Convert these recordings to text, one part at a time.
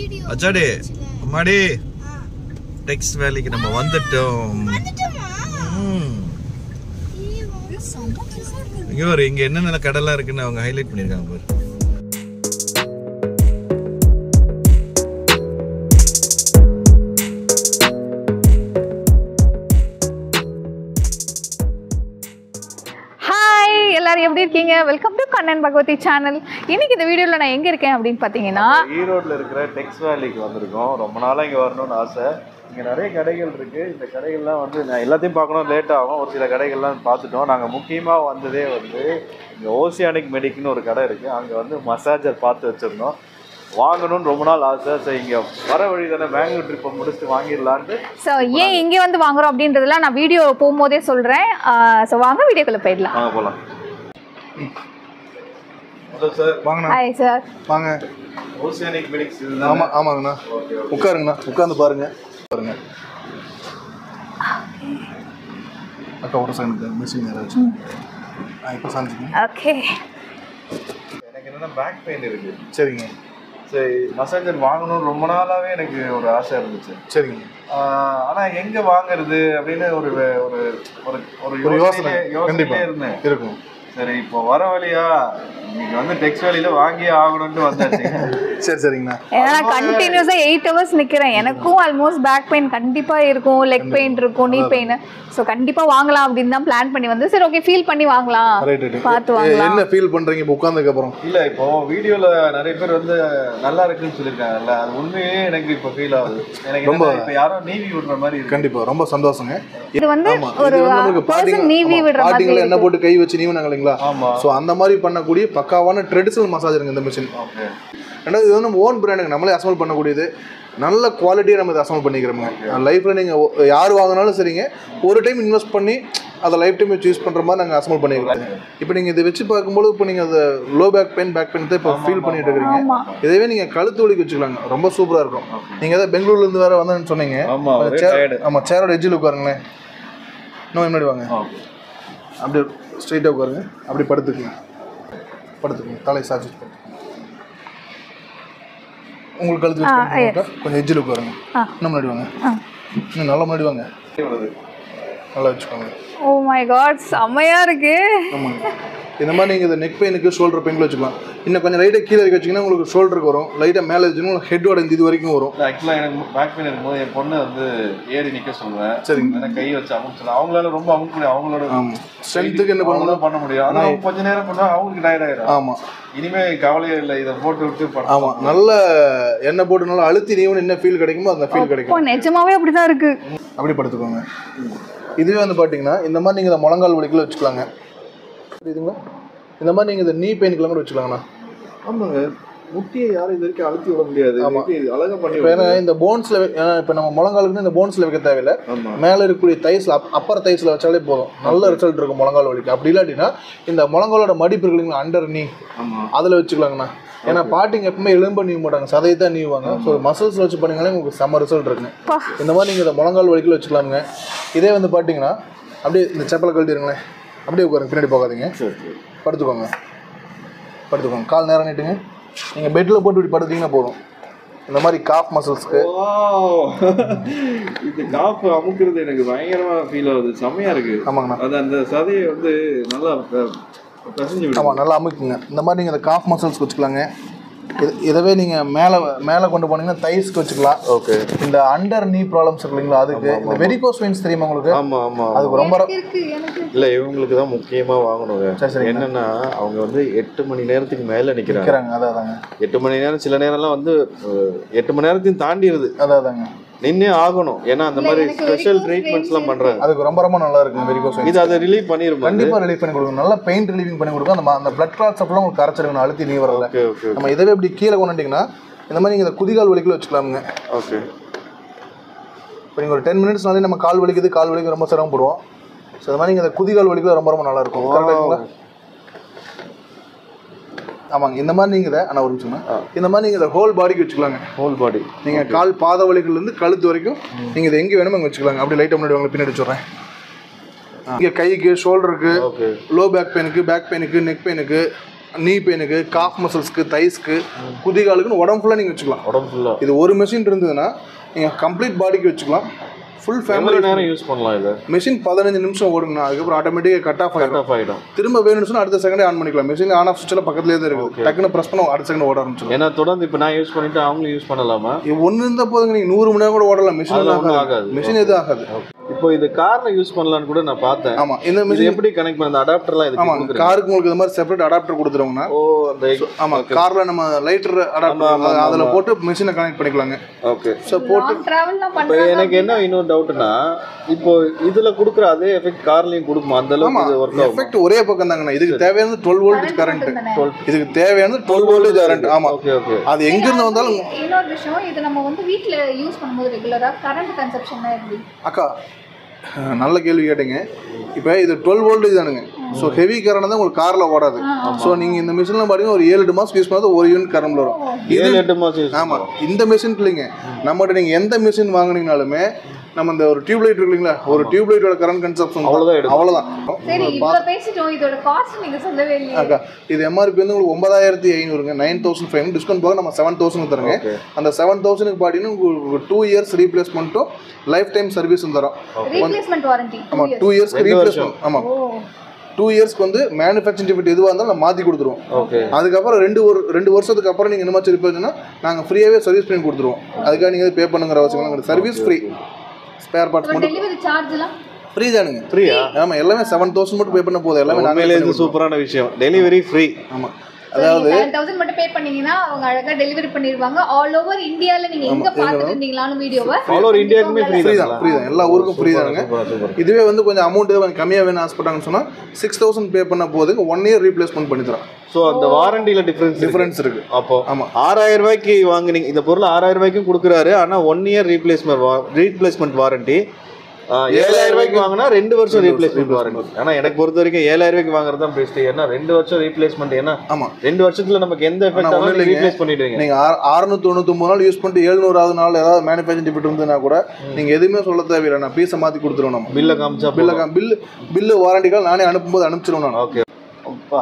Video அச்சாடி அம்மாடி text வேலைக்கு நம்ம வந்துட்டோம் வந்துட்டோமா ம். ஐயோ, செம்ம பெருசா இருக்கு. இங்க ஒரு இங்க என்னென்ன கடைலாம் இருக்குன்னு அவங்க ஹைலைட் பண்ணிருக்காங்க பாரு ஹாய் எல்லாரும் எப்படி இருக்கீங்க welcome to Kannan Bhagavathi channel இன்னைக்கு இந்த வீடியோவில் நான் எங்கே இருக்கேன் அப்படின்னு பார்த்தீங்கன்னா ஈரோட்ல இருக்கிற டெக்ஸ் வேலிக்கு வந்திருக்கோம் ரொம்ப நாளா இங்க வரணும்னு ஆசை இங்க நிறைய கடைகள் இருக்கு இந்த கடைகள்லாம் வந்து நான் எல்லாத்தையும் பார்க்கணும் லேட் ஆகும் ஒரு சில கடைகள்லாம் பார்த்துட்டோம் நாங்க முக்கியமா வந்ததே வந்து இங்க ஓசியானிக் மெடிக்னு ஒரு கடை இருக்கு அங்க வந்து மசாஜர் பார்த்து வச்சிருந்தோம் வாங்கணும்னு ரொம்ப நாள் ஆசை சரி இங்க வர வழி தானே பெங்களூர் ட்ரிப்பை முடிச்சுட்டு வாங்கிடலான்ட்டு ஸோ ஏன் இங்கே வந்து வாங்குறோம் அப்படின்றதெல்லாம் நான் வீடியோ போகும்போதே சொல்கிறேன் ஸோ வாங்க வீடியோக்குள்ளே போயிடலாம் வாங்க போலாம் ஹலோ சார் வாங்கண்ணா ஹாய் சார் வாங்க ஓசியானிக் மெடிக்ஸ் ஆமா ஆமாங்கண்ணா உட்காருங்கண்ணா உட்காந்து பாருங்க பாருங்க அக்கா ஒரு செகண்ட் மிஷின் யாராச்சும் ஆ இப்போ சாஞ்சிக்கங்க ஓகே எனக்கு என்னன்னா பேக் பெயின் இருக்கு சரிங்க சரி மசாஜர் வாங்கணும்னு ரொம்ப நாளாவே எனக்கு ஒரு ஆசை இருந்துச்சு சரிங்க ஆஹ் ஆனா எங்க வாங்குறது அப்படின்னு ஒரு வே- ஒரு ஒரு ஒரு ஒரு யோசனை யோசனையிலே கண்டிப்பா யோசனையிலே இருந்தேன் இருக்கும் சரி இப்போ வர வழியா இன்னைக்கு வந்து டெக்ஸ்ட் வேலையில வாங்கியே ஆகணும்னு வந்தாச்சு சரி சரிங்கண்ணா ஏன்னா நான் கண்டினியூஸாக எயிட் ஹவர்ஸ் நிற்கிறேன் எனக்கும் ஆல்மோஸ்ட் பேக் பெயின் கண்டிப்பாக இருக்கும் லெக் பெயின் இருக்கும் நீ பெயின் ஸோ கண்டிப்பாக வாங்கலாம் அப்படின்னு தான் பிளான் பண்ணி வந்து சரி ஓகே ஃபீல் பண்ணி வாங்கலாம் ரைட் ரைட் பார்த்து வாங்கலாம் என்ன ஃபீல் பண்றீங்க இப்போ உட்காந்ததுக்கு அப்புறம் இல்ல இப்போ வீடியோல நிறைய பேர் வந்து நல்லா இருக்குன்னு சொல்லியிருக்காங்கல்ல அது உண்மையே எனக்கு இப்போ ஃபீல் ஆகுது எனக்கு ரொம்ப- ரொம்ப இப்போ யாரோ நீவி விடுற மாதிரி இருக்கு கண்டிப்பா ரொம்ப சந்தோஷங்க இது வந்து ஆமா ஒரு இது வந்து நமக்கு பர்சன் நீவி பாட்டிங்க விடுற மாதிரி பாட்டிங்களை என்ன இருக்கு. போட்டு கை வச்சு நீவினாங்க இல்லைங்களா ஆமா ஸோ அந்த மாதிரி பண்ணக்கூடிய பக்காவான ட்ரெடிஷனல் மசாஜருங்க இந்த மிஷின் ஓகே ரெண்டாவது இது வந்து நம்ம ஓன் பிராண்டுங்க நம்மளே அசம்பிள் பண்ணக்கூடியது நல்ல குவாலிட்டியாக நம்ம இதை அசம்பிள் பண்ணிக்கிறோங்க லைஃப்பில் நீங்கள் யார் வாங்கினாலும் சரிங்க ஒரு டைம் இன்வெஸ்ட் பண்ணி அதை லைஃப் டைம் வச்சு யூஸ் பண்ணுற மாதிரி நாங்கள் அசம்பிள் பண்ணிக்கிறோம் இப்போ நீங்கள் இதை வச்சு பார்க்கும்போது இப்போ நீங்கள் அதை low back pain back pain தான் இப்போ ஃபீல் பண்ணிட்டு இருக்கிறீங்க ஆமா இதவே நீங்கள் கழுத்து வலிக்கு வச்சுக்கலாங்க ரொம்ப சூப்பராக இருக்கும் நீங்கள் ஏதாவது பெங்களூர்லேருந்து வேறு வந்தேன்னு சொன்னீங்க ஆமா ஒரே சேர் tired. ஆமாம் சேரோட எஜ்ஜில் உட்காருங்களேன் இன்னும் முன்னாடி வாங்க ஓகே அப்படியே ஸ்ட்ரைட்டாக உட்காருங்க அப்படி படுத்துக்குங்க படுத்துக்குங்க தலை சாச்சு உங்களுக்கு கழுத்து வச்சு படுத்துக்கோங்க. கொஞ்சம் எஜ்ஜில் உட்காருங்க ஆ. இன்னும் முன்னாடி வாங்க ஆ. இன்னும் நல்லா முன்னாடி வாங்க வருது நல்லா வச்சுக்கோங்க ஓ மை காட் செம்மையா இருக்கு ஆமாங்க இந்த மாதிரி நீங்கள் இந்த நெக் பெயினுக்கு ஷோல்டர் பெயினில் வச்சுக்கலாம் இன்னும் கொஞ்சம் லைட்டாக கீழே இருக்க வச்சிங்கன்னா உங்களுக்கு ஷோல்டருக்கு வரும் லைட்டாக மேலே வச்சுன்னா உங்களுக்கு ஹெட்டோட இந்த இது வரைக்கும் வரும் ஆக்சுவலாக எனக்கு பேக் பெயின் இருக்கும்போது என் பொண்ணு வந்து ஏறி நிக்க சொல்லுவேன் சரிங்க. எனக்கு கை வச்சு அமுக்க சொல்லுவேன் அவங்களால ரொம்ப அமுக்க முடியும் அவங்களோட ஆமாம் ஸ்ட்ரென்த்துக்கு என்ன பண்ணணும் அவங்களால பண்ண முடியும் ஆனா அவங்க கொஞ்ச நேரம் பண்ணா அவங்களுக்கு டயர்ட் ஆயிடும் ஆமாம் இனிமே கவலையே இல்லை இதை போட்டு விட்டு பண்ண ஆமாம் நல்ல எண்ணெய் போட்டு நல்லா அழுத்தி நீவன் என்ன ஃபீல் கிடைக்குமோ அந்த ஃபீல் கிடைக்கும் இப்போ நிஜமாவே அப்படிதான் இருக்கு அப்படி படுத்துக்கோங்க இதுவே வந்து பார்த்தீங்கன்னா இந்த மாதிரி நீங்கள் இந்த முழங்கால் வலிக்குள்ள வச்சுக்கலாங்க புரியுதுங்களா இந்த மாதிரி நீங்கள் இந்த நீ பெயினுக்குலாம் கூட வச்சுக்கலாங்கண்ணா ஆமாங்க முட்டியை யாரும் இது வரைக்கும் அழுத்தி விட முடியாது ஆமா. இது அழகா பண்ணி இப்போ ஏன்னா இந்த போன்ஸில் இப்போ நம்ம முழங்காலுக்குன்னு இந்த போன்ஸில் வைக்க தேவையில்லை ஆமா மேலே இருக்கக்கூடிய தைஸில் அப் அப்பர் தைஸில் வச்சாலே போதும் நல்ல ரிசல்ட் இருக்கும் முழங்கால் வலிக்கு அப்படி இல்லாட்டினா இந்த முழங்காலோட மடிப்பு இருக்கு இல்லைங்களா அண்டர் நீ ஆமா அதில் வச்சுக்கலாங்கண்ணா ஏன்னா பாட்டிங்க எப்பவுமே எலும்ப நீவ மாட்டாங்க சதையை தான் நீவுவாங்க ஸோ மசில்ஸ் வச்சு பண்ணீங்களே உங்களுக்கு செம்ம ரிசல்ட் இருக்குங்க பா. இந்த மாதிரி நீங்கள் இந்த முழங்கால் வலிக்குள்ள வச்சுக்கலாமுங்க இதே வந்து பார்த்தீங்கன்னா அப்படியே இந்த செப்பலை கழட்டிடுங்களேன் அப்படியே உட்காருங்க பின்னாடி போகாதீங்க சரி சரி படுத்துக்கோங்க படுத்துக்கோங்க கால் நேரம் நீட்டுங்க நீங்கள் பெட்டில் போட்டு இப்படி படுத்தீங்கன்னா போதும் இந்த மாதிரி காஃப் மசில்ஸ்க்கு இந்த காப்பு அமுக்குறது எனக்கு பயங்கரமா ஃபீல் ஆகுது செம்மையா இருக்கு ஆமாங்கண்ணா அது அந்த சதையை வந்து நல்லா ப- பிசைஞ்சு விடும் ஆமாம் நல்லா அமுக்குங்க இந்த மாதிரி நீங்கள் இந்த காஃப் மசில்ஸ்க்கு வச்சுக்கலாங்க இது இதவே நீங்கள் மேலே மேலே கொண்டு போனீங்கன்னா தைஸ்க்கு வச்சுக்கலாம் ஓகே இந்த அண்டர் நீ ப்ராப்ளம்ஸ் இருக்கு இல்லைங்களா அதுக்கு இந்த வெரிகோஸ் வெயின்ஸ் தெரியுமா உங்களுக்கு ஆமா ஆமா அதுக்கு ரொம்ப ரொ- இருக்கு எனக்கு இல்ல இவங்களுக்கு தான் முக்கியமா வாங்கணுங்க சரி, சரிங்க. என்னன்னா அவங்க வந்து எட்டு மணி நேரத்துக்கு மேல நிக்கிறாங்க நிற்கிறாங்க அதான் அதாங்க எட்டு மணி நேரம் சில நேரம்லாம் வந்து அஹ், எட்டு மணி நேரத்தையும் தாண்டிடுது அதான் அதாங்க நின்னே ஆகணும் ஏன்னா அந்த மாதிரி ஸ்பெஷல் ட்ரீட்மெண்ட்ஸ் எல்லாம் பண்றாங்க அதுக்கு ரொம்ப ரொம்ப நல்லா இருக்குங்க வெரிகோஸ் வெயின்ஸ் இது அதை ரிலீவ் பண்ணிருமா கண்டிப்பாக ரிலீஃப் பண்ணி கொடுக்கும் நல்லா பெயின் ரிலீவிங் பண்ணி கொடுக்கும் அந்த ம- அந்த பிளட் கிளாட்ஸ் அப்பெல்லாம் உங்களுக்கு கரைச்சிருக்கணும் அழுத்தி நீ வரல ஓகே ஓகே நம்ம இதவே இப்படி கீழே கொண்டுட்டிங்கன்னா இந்த மாதிரி நீங்கள் இந்த குதிகால் வலிக்குள்ள வச்சுக்கலாமுங்க ஓகே இப்போ நீங்கள் ஒரு டென் மினிட்ஸ்னாலே நம்ம கால் வலிக்குது கால் வலிக்கு ரொம்ப சிரமப்படுவோம் ஸோ இந்த மாதிரி நீங்கள் இந்த குதிகால் வலிக்குள்ள ரொம்ப ரொம்ப நல்லா இருக்கும் கரெக்டாங்களா ஆமாங்க இந்த மாதிரி நீங்கள் இதை ஆனால் ஒரு நிமிஷம் இந்த மாதிரி நீங்கள் இதை ஹோல் பாடிக்கு வச்சுக்கலாங்க ஹோல் பாடி நீங்கள் கால் பாத வலிகள்லேருந்து கழுத்து வரைக்கும் நீங்கள் இதை எங்கே வேணுமோ அங்கே வச்சுக்கலாங்க அப்படி லைட்டாக முன்னாடி வாங்க பின்னாடி வச்சுட்றேன் இங்கே கைக்கு ஷோல்டருக்கு ஓகே லோ பேக் பெயினுக்கு பேக் பெயினுக்கு நெக் பெயினுக்கு நீ பெயினுக்கு காஃப் மசில்ஸ்க்கு தைஸ்க்கு குதிகாலுக்குன்னு உடம்பு ஃபுல்லாக நீங்கள் வச்சுக்கலாம் உடம்பு ஃபுல்லா இது ஒரு மெஷின் இருந்ததுன்னா நீங்கள் கம்ப்ளீட் பாடிக்கு வச்சுக்கலாம் ஃபுல் எவ்வளவு ஃபேமிலி நேரம் யூஸ் பண்ணலாம் இதை மெஷின் பதினஞ்சு நிமிஷம் ஓடுங்கண்ணா அதுக்கப்புறம் ஆட்டோமேட்டிக்காக கட் ஆஃப் கட் ஆகிடும் ஆஃப் ஆயிடும் திரும்ப வேணும்னு சொன்னா அடுத்த செகண்டே ஆன் பண்ணிக்கலாம் மெஷின் ஆன் ஆஃப் சுவிட்சில் பக்கத்துலேயே தான் இருக்குது டக்குன்னு ப்ரெஸ் பண்ண அடுத்த செகண்ட் ஓட ஆரம்பிச்சிடும் ஏன்னா தொடர்ந்து இப்போ நான் யூஸ் பண்ணிட்டு அவங்களும் யூஸ் பண்ணலாமா ஒன்று இருந்த போதுங்க நீங்கள் நூறு மணி நேரம் கூட ஓடலாம் மிஷின் அதெல்லாம் எதுவும் ஒண்ணும் ஆகாது ஆகாது. மிஷின் எதுவும் ஆகாது இப்போ இது கார்ல யூஸ் பண்ணலாம்னு கூட நான் பார்த்தேன் ஆமாம் இந்த இது மிஷின் எப்படி கனெக்ட் பண்ண அடாப்டர்லாம் இதுக்கு ஆமாம் கொடுக்குறீங்க? காருக்கு உங்களுக்கு இது மாதிரி செப்பரேட் அடாப்டர் கொடுத்துருவோங்கன்னா ஓ அந்த ஆமாம் காரில் நம்ம லைட்டர் ஆமா, ஆமா, அடாப்டர் ஆமா, அதில் ஆமா. போட்டு மிஷினை கனெக்ட் பண்ணிக்கலாங்க ஓகே ஸோ போட்டு லாங் டிராவல்லாம் இப்போ பண்றாங்க எனக்கு என்ன இன்னொரு டவுட்னா இப்போ இதுல கொடுக்குற அதே எஃபெக்ட் கார்லயும் கொடுக்குமா அந்த அளவுக்கு ஆமாம் இது ஒர்க் ஆகும் எஃபெக்ட் ஒரே பக்கம் தாங்கண்ணா இதுக்கு தேவையானது டுவெல் வோல்டேஜ் கரண்ட் இதுக்கு தேவையானது டுவெல் வோல்டேஜ் கரண்ட் ஆமாம் ஓகே ஓகே அது எங்கிருந்து வந்தாலும் இன்னொரு விஷயம் இது நம்ம வந்து வீட்ல யூஸ் பண்ணும்போது ரெகுலரா கரண்ட் கன்சப்ஷன் எப்படி அக்கா அஹ், நல்ல கேள்வி கேட்டீங்க இப்போ இது டுவெல் வோல்டேஜ் தானுங்க ஸோ ஹெவி கரண்ட் தான் உங்களுக்கு காரில் ஓடாது ஸோ நீங்கள் இந்த மிஷினில் பார்த்தீங்கன்னா ஒரு ஏழு எட்டு மாதம் யூஸ் பண்ணாத ஒரு யூனிட் கரண்ட் வரும் ஏழு எட்டு மாசம் யூஸ் ஆமாம் இந்த மிஷின் இல்லைங்க நம்மகிட்ட நீங்கள் எந்த மிஷின் வாங்குனீங்கனாலுமே நம்ம இந்த ஒரு டியூப் லைட் இருக்கு இல்லைங்களா ஒரு டியூப் லைட்டோட கரண்ட் கன்சப்ஷன் அவ்வளவுதான் எடுக்கும். அவ்வளோதான் சரி இவ்வளவு பேசிட்டோம் இதோட காஸ்ட் நீங்க சொல்லவே இல்லையே அக்கா இது எம்ஆர்பி வந்து உங்களுக்கு ஒன்பதாயிரத்தி ஐநூறுங்க நைன் தௌசண்ட் ஃபைவ் டிஸ்கவுண்ட் போக நம்ம செவன் தௌசண்ட் தருங்க Okay. அந்த செவன் தௌசண்ட்க்கு பார்த்தீங்கன்னா உங்களுக்கு டூ இயர்ஸ் ரீப்ளேஸ்மெண்ட்டும் லைஃப் டைம் சர்வீஸும் தரோம் ரீப்ளேஸ்மெண்ட் வாரண்டி ஆமாம் டூ இயர்ஸ்க்கு ரெண்டு ரீப்ளேஸ்மெண்ட் ஆமாம் ஓ டூ இயர்ஸ்க்கு வந்து மேனுஃபேக்சரிங் டிஃபெக்ட் எதுவாக இருந்தாலும் நம்ம மாற்றி கொடுத்துருவோம் ஓகே அதுக்கப்புறம் ரெண்டு ஒரு ரெண்டு வருஷத்துக்கு அப்புறம் நீங்கள் என்ன மாதிரி ரிப்பேர்னா நாங்கள் ஃப்ரீயாகவே சர்வீஸ் பண்ணி கொடுத்துருவோம் அதுக்காக நீங்கள் பே பண்ணுங்கிற அவசியம் இல்லை சர்வீஸ் ஃப்ரீ ஸ்பேர் பார்ட்ஸ் மட்டும் டெலிவரி சார்ஜ்லாம் ஃப்ரீ தானுங்க ஃப்ரீயா ஆமாம் எல்லாமே செவன் தௌசண்ட் மட்டும் பே பண்ண போதும் எல்லாமே உண்மையிலே நாங்கள் இது சூப்பரான விஷயம் டெலிவரி ஃப்ரீ ஆமாம் அதாவது செவன் தௌசண்ட் மட்டும் பே பண்ணீங்கன்னா அவங்க அழகா டெலிவரி பண்ணிடுவாங்க ஆல் ஓவர் இந்தியால நீங்க எங்க பாத்துட்டு இருந்தீங்களாலும் வீடியோவை ஆல் ஓவர் இந்தியாவுக்குமே ஃப்ரீ ஃப்ரீ தான் ஃப்ரீ தான் எல்லா ஊருக்கும் ஃப்ரீ தானுங்க சூப்பர் சூப்பர் இதுவே வந்து கொஞ்சம் அமௌண்ட் கொஞ்சம் கம்மியாக வேணும் ஆசைப்பட்டாங்கன்னு சொன்னால் சிக்ஸ் தௌசண்ட் பே பண்ண போதுங்க ஒன் இயர் ரீப்ளேஸ்மெண்ட் பண்ணி தரோம் ஸோ அந்த வாரண்டியில் டிஃபரன்ஸ் டிஃபரன்ஸ் இருக்கு அப்போ ஆமா. ஆறாயிரம் ரூபாய்க்கு வாங்குனீங்க இந்த பொருள் ஆறாயிரம் ரூபாய்க்கும் கொடுக்குறாரு ஆனா one year replacement replacement warranty ஏழாயிரம் ரூபாய்க்கு வாங்கினா ரெண்டு வருஷம் ரீப்ளேஸ்மெண்ட் வாரண்டி ஆனா எனக்கு பொறுத்த வரைக்கும் ஏழாயிரம் ரூபாய்க்கு வாங்குறது தான் பெஸ்ட் ஏன்னா ரெண்டு வருஷம் ரீப்ளேஸ்மெண்ட் ஏன்னா ஆமாம் ரெண்டு வருஷத்துல நமக்கு எந்த எஃபெக்ட் ஒண்ணும் ஆனாலும் இல்லைங்க. ரீப்ளேஸ் பண்ணிடுவீங்க நீங்கள் அறுநூத்தி தொண்ணூத்தொம்பது நாள் யூஸ் பண்ணிட்டு எழுநூறாவது நாள் ஏதாவது மேனுஃபேக்சரிங் டிஃபெக்ட் இருந்ததுன்னா கூட நீங்கள் எதுவுமே சொல்ல தேவையில்லை நான் பீஸை மாற்றி கொடுத்துருவோம் நம்ம பில்ல காமிச்சா பில்ல பில்லு பில்லு வாரண்டிகள் நானே அனுப்பும்போது அனுப்பிச்சிருவேன் நான் ஓகே அப்பா